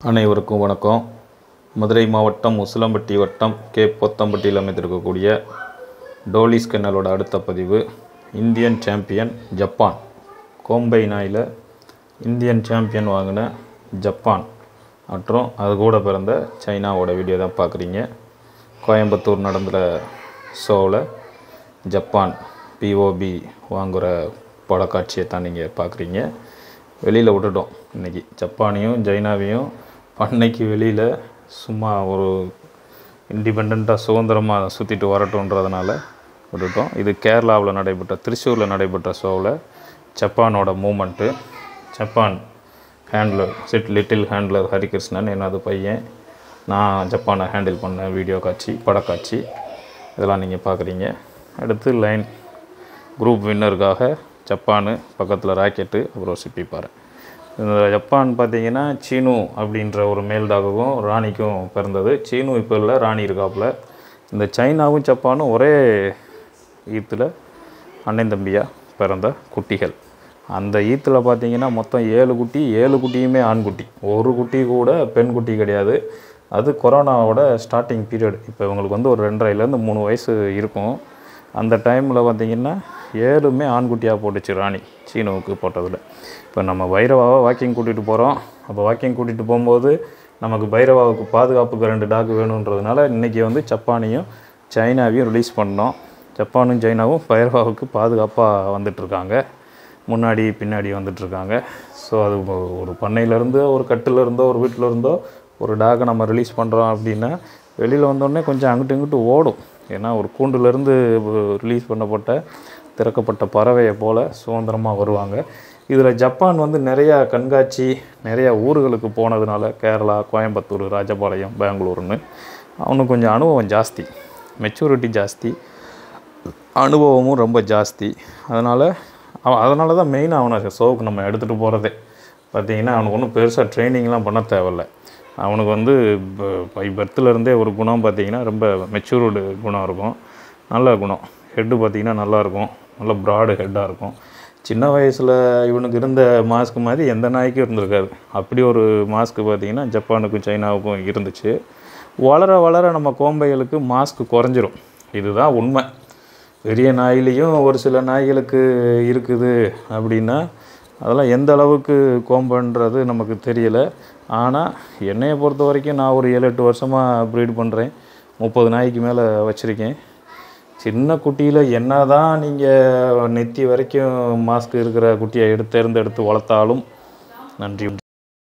அனைவருக்கும் வணக்கம் மதுரை மாவட்டம் உசிலம்பட்டி வட்டம் கே பொத்தம்பட்டியில் அமைந்திருக்கக்கூடிய டோலிஸ் கென்னலோட அடுத்த பதிவு இந்தியன் சாம்பியன் ஜப்பான் கோம்பை நாயில் இந்தியன் சாம்பியன் வாங்கின ஜப்பான் மற்றும் அது கூட பிறந்த சைனாவோட வீடியோ தான் பார்க்குறீங்க கோயம்புத்தூர் நடந்த ஷோவில் ஜப்பான் பிஓபி வாங்குகிற படக்காட்சியை தான் நீங்கள் பார்க்குறீங்க வெளியில் விட்டுட்டோம் இன்றைக்கி ஜப்பானையும் சைனாவையும் பண்ணைக்கு வெளியில் சும்மா ஒரு இண்டிபெண்ட்டாக சுதந்திரமாக சுற்றிட்டு வரட்டுன்றதுனால விட்டுட்டோம் இது கேரளாவில் நடைபெற்ற திருச்சூரில் நடைபெற்ற ஷோவில் ஜப்பானோட moment Japan handler sit little handler Harikrishnan என்னது பையன் நான் ஜப்பானை ஹேண்டில் பண்ண வீடியோ காட்சி படக்காட்சி இதெல்லாம் நீங்கள் பார்க்குறீங்க அடுத்து லைன் குரூப் வின்னருக்காக ஜப்பானு பக்கத்தில் ராக்கெட்டு அப்புறம் சிப்பிப்பாறை இந்த ஜப்பான் பார்த்தீங்கன்னா சீனு அப்படின்ற ஒரு மேல் டாகுக்கும் ராணிக்கும் பிறந்தது சீனு இப்போ இல்லை ராணி இருக்காப்புல இந்த சைனாவும் ஜப்பானும் ஒரே ஈத்தில் அண்ணன் தம்பியாக பிறந்த குட்டிகள் அந்த ஈத்தில் பார்த்தீங்கன்னா மொத்தம் ஏழு குட்டி ஏழு குட்டியுமே ஆண்குட்டி ஒரு குட்டி கூட பெண் குட்டி கிடையாது அது கொரோனாவோட ஸ்டார்டிங் பீரியட் இப்போ இவங்களுக்கு வந்து ஒரு ரெண்டரைலேருந்து மூணு வயசு இருக்கும் அந்த டைமில் பார்த்தீங்கன்னா ஏழுமே ஆண்குட்டியாக போட்டுச்சு ராணி சீனுவுக்கு போட்டதில் இப்போ நம்ம பைரவாவை வாக்கிங் கூட்டிகிட்டு போகிறோம் அப்போ வாக்கிங் கூட்டிகிட்டு போகும்போது நமக்கு பைரவாவுக்கு பாதுகாப்புக்கு ரெண்டு டாக் வேணுன்றதுனால இன்றைக்கி வந்து ஜப்பானையும் சைனாவையும் ரிலீஸ் பண்ணோம் ஜப்பானும் சைனாவும் பைரவாவுக்கு பாதுகாப்பாக வந்துட்டுருக்காங்க முன்னாடி பின்னாடி வந்துட்டுருக்காங்க ஸோ அது ஒ- ஒரு பண்ணையிலேருந்து ஒரு கட்டில் இருந்தோ ஒரு வீட்டில் இருந்தோ ஒரு டாகை நம்ம ரிலீஸ் பண்ணுறோம் அப்படின்னா வெளியில் வந்தோடனே கொஞ்சம் அங்கிட்டு இங்கிட்டு ஓடும் ஏன்னா ஒரு கூண்டுலேருந்து ரிலீஸ் பண்ணப்பட்ட திறக்கப்பட்ட பறவையை போல் சுதந்திரமாக வருவாங்க இதில் ஜப்பான் வந்து நிறையா கண்காட்சி நிறையா ஊர்களுக்கு போனதுனால கேரளா கோயம்புத்தூர் ராஜபாளையம் பெங்களூர்னு அவனுக்கு கொஞ்சம் அனுபவம் ஜாஸ்தி மெச்சூரிட்டி ஜாஸ்தி அனுபவமும் ரொம்ப ஜாஸ்தி அதனால் அவன் அதனால தான் மெயினாக அவனை ஷோவுக்கு நம்ம எடுத்துகிட்டு போகிறதே பார்த்தீங்கன்னா அவனுக்கு ஒன்றும் பெருசாக ட்ரைனிங்லாம் பண்ண தேவையில்ல அவனுக்கு வந்து பை பர்த்லேருந்தே ஒரு குணம் பார்த்தீங்கன்னா ரொம்ப மெச்சூர்டு குணம் இருக்கும் நல்ல குணம் ஹெட்டு பார்த்தீங்கன்னா நல்லாயிருக்கும் நல்ல ப்ராடு ஹெட்டாக இருக்கும் சின்ன வயசில் இவனுக்கு இருந்த மாஸ்க் மாதிரி எந்த நாய்க்கும் இருந்திருக்காது அப்படி ஒரு மாஸ்க் பார்த்தீங்கன்னா ஜப்பானுக்கும் சைனாவுக்கும் இருந்துச்சு வளர வளர நம்ம கோம்பைகளுக்கு மாஸ்க் குறைஞ்சிரும் இதுதான் உண்மை பெரிய நாயிலையும் ஒரு சில நாய்களுக்கு இருக்குது அப்படின்னா அதெல்லாம் எந்த அளவுக்கு கோம்பன்றது நமக்கு தெரியல ஆனால் என்னையை பொறுத்த வரைக்கும் நான் ஒரு ஏழு எட்டு வருஷமாக ப்ரீட் பண்ணுறேன் முப்பது நாய்க்கு மேலே வச்சுருக்கேன் சின்ன குட்டியில் என்ன தான் நீங்கள் நெத்தி வரைக்கும் மாஸ்க் இருக்கிற குட்டியை எடுத்து தேர்ந்தெடுத்து வளர்த்தாலும் நன்றி